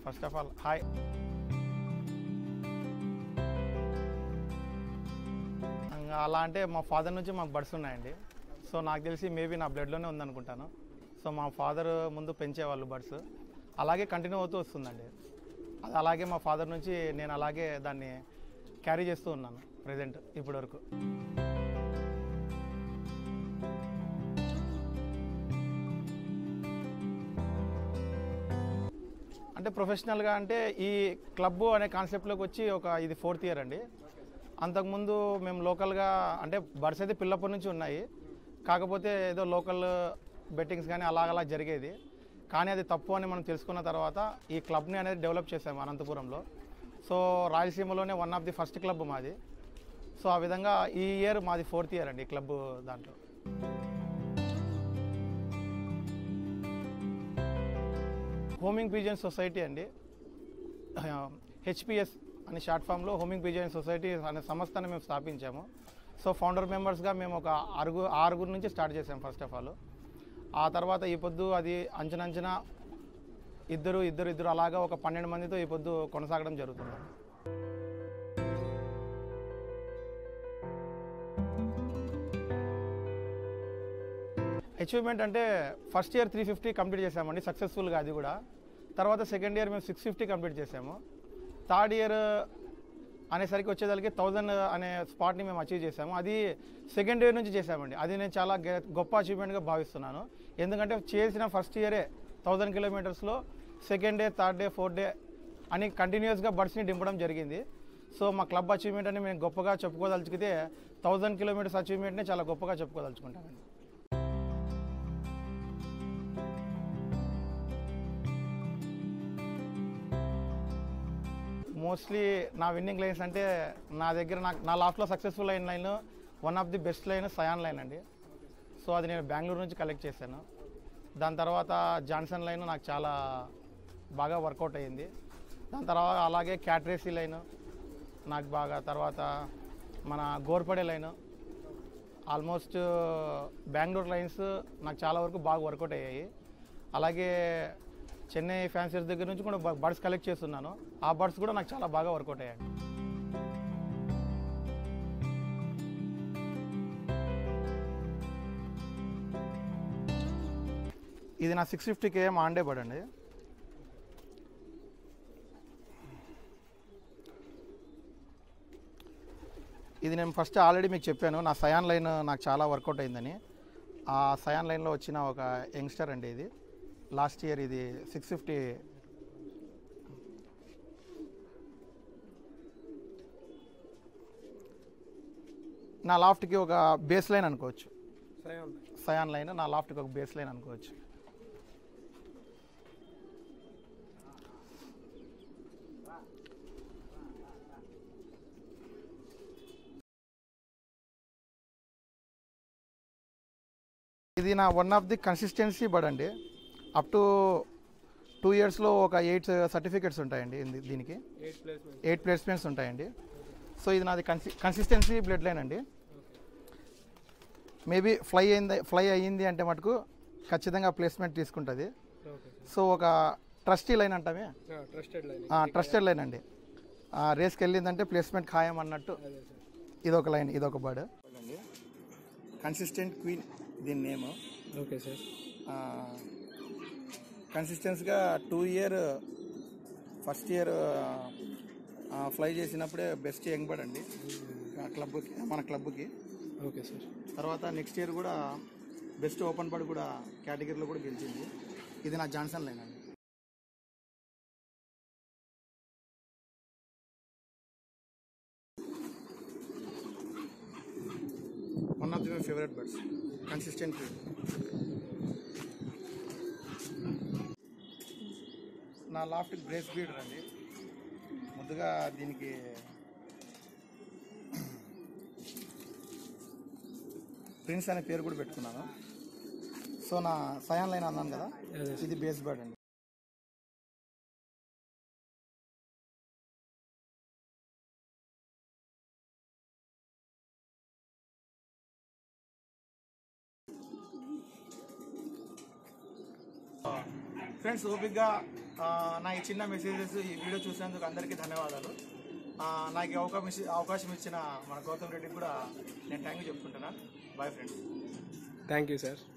first of all hi ఇంకా అలా అంటే మా ఫాదర్ నుంచి మాకు బడ్స్ ఉన్నాయండి సో నాకు తెలిసి మేబీ నా బ్లడ్లోనే ఉందనుకుంటాను సో మా ఫాదర్ ముందు పెంచేవాళ్ళు బడ్స్ అలాగే కంటిన్యూ అవుతూ వస్తుందండి అది అలాగే మా ఫాదర్ నుంచి నేను అలాగే దాన్ని క్యారీ చేస్తూ ఉన్నాను ప్రజెంట్ ఇప్పటి వరకు అంటే ప్రొఫెషనల్గా అంటే ఈ క్లబ్ అనే కాన్సెప్ట్లోకి వచ్చి ఒక ఇది ఫోర్త్ ఇయర్ అండి అంతకుముందు మేము లోకల్గా అంటే బడ్స్ అయితే పిల్లప్పటి నుంచి ఉన్నాయి కాకపోతే ఏదో లోకల్ బెట్టింగ్స్ కానీ అలా అలా జరిగేది కానీ అది తప్పు అని మనం తెలుసుకున్న తర్వాత ఈ క్లబ్ని అనేది డెవలప్ చేసాము అనంతపురంలో సో రాయలసీమలోనే one of the first club మాది సో ఆ విధంగా ఈ ఇయర్ మాది ఫోర్త్ ఇయర్ అండి క్లబ్ దాంట్లో హోమింగ్ పీజియన్ సొసైటీ అండి హెచ్పిఎస్ అనే షార్ట్ ఫామ్లో హోమింగ్ పీజియన్ సొసైటీ అనే సంస్థను మేము స్థాపించాము సో ఫౌండర్ మెంబర్స్గా మేము ఒక ఆరుగు ఆరుగురు నుంచి స్టార్ట్ చేసాం ఫస్ట్ ఆఫ్ ఆల్ ఆ తర్వాత ఈ పొద్దు అది అంచనంచనా ఇద్దరు ఇద్దరు ఇద్దరు అలాగా ఒక పన్నెండు మందితో ఈ పొద్దు కొనసాగడం జరుగుతుంది అచీవ్మెంట్ అంటే first year three fifty complete చేసామండి సక్సెస్ఫుల్గా అది కూడా తర్వాత సెకండ్ ఇయర్ మేము సిక్స్ ఫిఫ్టీ కంప్లీట్ చేసాము థర్డ్ ఇయర్ అనేసరికి వచ్చేదానికి థౌజండ్ అనే స్పాట్ని మేము అచీవ్ చేసాము అది సెకండ్ ఇయర్ నుంచి చేసామండి అది నేను చాలా గె- గొప్ప అచీవ్మెంట్గా భావిస్తున్నాను ఎందుకంటే చేసిన ఫస్ట్ ఇయరే థౌజండ్ కిలోమీటర్స్లో second day third day fourth day అని కంటిన్యూస్గా బర్డ్స్ని దింపడం జరిగింది సో మా క్లబ్ అచీవ్మెంట్ అని మేము గొప్పగా చెప్పుకోదలుచుకితే థౌజండ్ కిలోమీటర్స్ అచీవ్మెంట్ని చాలా గొప్పగా చెప్పుకోదలుచుకుంటామండి మోస్ట్లీ నా విన్నింగ్ లైన్స్ అంటే నా దగ్గర నాకు నా లాస్ట్లో సక్సెస్ఫుల్ అయిన line one of the best line సయాన్ లైన్ అండి సో అది నేను బెంగళూరు నుంచి కలెక్ట్ చేశాను దాని తర్వాత జాన్సన్ లైన్ నాకు చాలా బాగా వర్కౌట్ అయ్యింది దాని తర్వాత అలాగే క్యాట్రేసీ లైన్ నాకు బాగా తర్వాత మన Ghorpade line almost Bengaluru lines నాకు చాలా వరకు బాగా వర్కౌట్ అయ్యాయి అలాగే చెన్నై ఫ్యాన్సీస్ దగ్గర నుంచి కూడా బర్డ్స్ కలెక్ట్ చేస్తున్నాను ఆ బర్డ్స్ కూడా నాకు చాలా బాగా వర్కౌట్ అయ్యాయి ఇది నా సిక్స్ ఫిఫ్టీ కేఎం ఆండే బర్డ్ అండి ఇది నేను ఫస్ట్ ఆల్రెడీ మీకు చెప్పాను నా సయాన్ లైన్ నాకు చాలా వర్కౌట్ అయిందని ఆ సయాన్ లైన్లో వచ్చిన ఒక యంగ్స్టర్ అండి ఇది లాస్ట్ ఇయర్ ఇది సిక్స్ ఫిఫ్టీ నా లాఫ్ట్కి ఒక బేస్ లైన్ అనుకోవచ్చు సయాన్ లైన్ నా లాఫ్ట్కి ఒక బేస్ లైన్ అనుకోవచ్చు ఇది నా one of the consistency bird అండి అప్ టు టూ ఇయర్స్లో ఒక ఎయిట్ సర్టిఫికెట్స్ ఉంటాయండి ఇది- దీనికి ఎయిట్ ప్లేస్మెంట్ ఎయిట్ ప్లేస్మెంట్స్ ఉంటాయండి సో ఇది నాది కన్సి కన్సిస్టెన్సీ బ్లడ్ లైన్ అండి మేబీ ఫ్లై అయింది ఫ్లై అయ్యింది అంటే మటుకు ఖచ్చితంగా ప్లేస్మెంట్ తీసుకుంటుంది ఓకే సో ఒక ట్రస్టీ లైన్ అంటామే sir trusted line trusted line అండి ఆ, రేస్కి వెళ్ళిందంటే ప్లేస్మెంట్ ఖాయం అన్నట్టు అదే సార్ ఇదొక లైన్ ఇదొక బర్డ్ కన్సిస్టెంట్ క్వీన్ దీని నేమ్ ఓకే సార్ కన్సిస్టెన్స్గా two year first year fly చేసినప్పుడే బెస్ట్ యంగ్ బర్డ్ అండి ఆ క్లబ్కి మన క్లబ్కి ఓకే సార్ తర్వాత నెక్స్ట్ ఇయర్ కూడా బెస్ట్ ఓపెన్ బర్డ్ కూడా కేటగిరీలో కూడా గెలిచింది ఇది నా జాన్సన్ లైన్ అండి one of the my favourite birds consistent నా లాఫ్ట్ గ్రేస్ బీడర్ అండి ముందుగా దీనికి ప్రిన్స్ అనే పేరు కూడా పెట్టుకున్నాను సో నా సయాన్ లైన్ అన్నాను కదా అదే ఇది బేస్ బర్డ్ అండి ఫ్రెండ్స్ ఓపిక్గా ఆ, నా ఈ చిన్న మెసేజెస్ ఈ వీడియో చూసినందుకు అందరికీ ధన్యవాదాలు ఆ, నాకు ఈ అవకాశం ఇచ్చి- అవకాశం ఇచ్చిన మన గౌతమ్ రెడ్డికి కూడా నేను థ్యాంక్ యూ చెప్తుంటున్నాను bye friends thank you sir